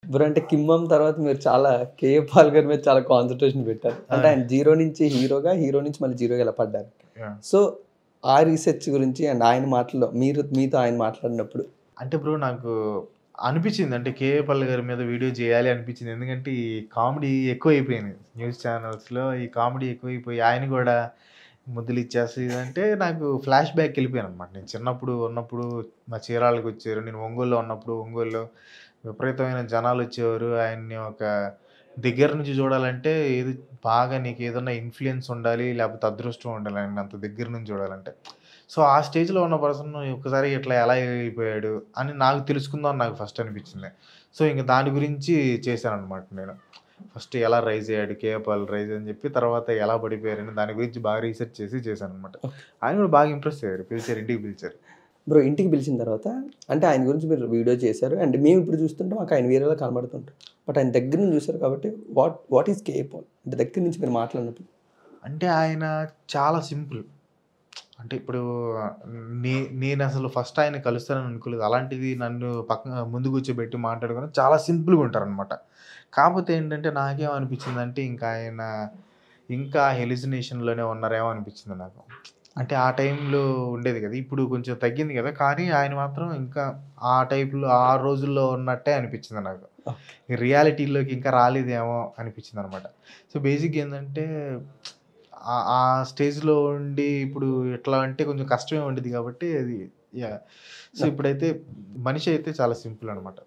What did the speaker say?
Bro అంటే కిమ్మం తర్వాత మీరు చాలా కేఏ పాల్ గారి మీద చాలా కాన్సన్ట్రేషన్ పెట్టారు అంటే ఆయన జీరో నుంచి హీరోగా హీరో నుంచి మళ్ళీ జీరోగా ఎలా పడ్డారు Yeah. సో ఆ రీసెర్చ్ గురించి అండ్ ఆయన మాటల్లో మీరు మీతో ఆయన మాట్లాడినప్పుడు అంటే బ్రో నాకు అనిపించింది అంటే కేఏ పల్లి గారి మీద వీడియో చేయాలి అనిపించింది ఎందుకంటే ఈ కామెడీ ఎక్కువ అయిపోయింది న్యూస్ ఛానల్స్లో ఈ కామెడీ ఎక్కువైపోయి ఆయన కూడా ముద్దులు ఇచ్చేసి అంటే నాకు ఫ్లాష్ బ్యాక్ వెళ్ళిపోయాను అనమాట నేను చిన్నప్పుడు ఉన్నప్పుడు మా చీరాలకు వచ్చారు నేను ఒంగోలులో ఉన్నప్పుడు ఒంగోలులో విపరీతమైన జనాలు వచ్చేవారు ఆయన్ని ఒక దగ్గర నుంచి చూడాలంటే ఏది బాగా నీకు ఏదన్నా ఇన్ఫ్లుయెన్స్ ఉండాలి లేకపోతే అదృష్టం ఉండాలి ఆయన అంత దగ్గర నుంచి చూడాలంటే సో ఆ స్టేజ్లో ఉన్న పర్సన్ ఒక్కసారి ఇట్లా ఎలా అయిపోయాడు అని నాకు తెలుసుకుందాం అని నాకు ఫస్ట్ అనిపించింది సో ఇంకా దాని గురించి చేశాను అనమాట నేను ఫస్ట్ ఎలా రైజ్ అయ్యాడు కేపాల్ రైజ్ అని చెప్పి తర్వాత ఎలా పడిపోయారని దాని గురించి బాగా రీసెర్చ్ చేసి చేశాను అనమాట ఆయన కూడా బాగా ఇంప్రెస్ అయ్యారు పిలిచారు ఇంటికి పిలిచారు బ్రో ఇంటికి పిలిచిన తర్వాత అంటే ఆయన గురించి మీరు వీడియో చేశారు అండ్ మేము ఇప్పుడు చూస్తుంటే మాకు ఆయన వేరేలా కనబడుతుంటాం బట్ ఆయన దగ్గర నుంచి చూశారు కాబట్టి what what is K A Paul అంటే దగ్గర నుంచి మీరు మాట్లాడినప్పుడు అంటే ఆయన చాలా సింపుల్ అంటే ఇప్పుడు నే నేను అసలు ఫస్ట్ ఆయన కలుస్తానని అనుకోలేదు అలాంటిది నన్ను పక్కన ముందు కూర్చోబెట్టి మాట్లాడుకుని చాలా సింపుల్గా ఉంటారనమాట కాకపోతే ఏంటంటే నాకేం అనిపించిందంటే ఇంకా ఆయన ఇంకా హెలిసినేషన్లోనే ఉన్నారేమో అనిపించింది నాకు అంటే ఆ టైంలో ఉండేది కదా ఇప్పుడు కొంచెం తగ్గింది కదా కానీ ఆయన మాత్రం ఇంకా ఆ టైప్లో ఆ రోజుల్లో ఉన్నట్టే అనిపించింది నాకు ఈ రియాలిటీలోకి ఇంకా రాలేదేమో అనిపించింది అనమాట సో బేసిక్ ఏంటంటే ఆ- ఆ స్టేజ్లో ఉండి ఇప్పుడు ఎట్లా అంటే కొంచెం కష్టమే ఉండేది కాబట్టి అది యా సో ఇప్పుడైతే మనిషి అయితే చాలా సింపుల్ అనమాట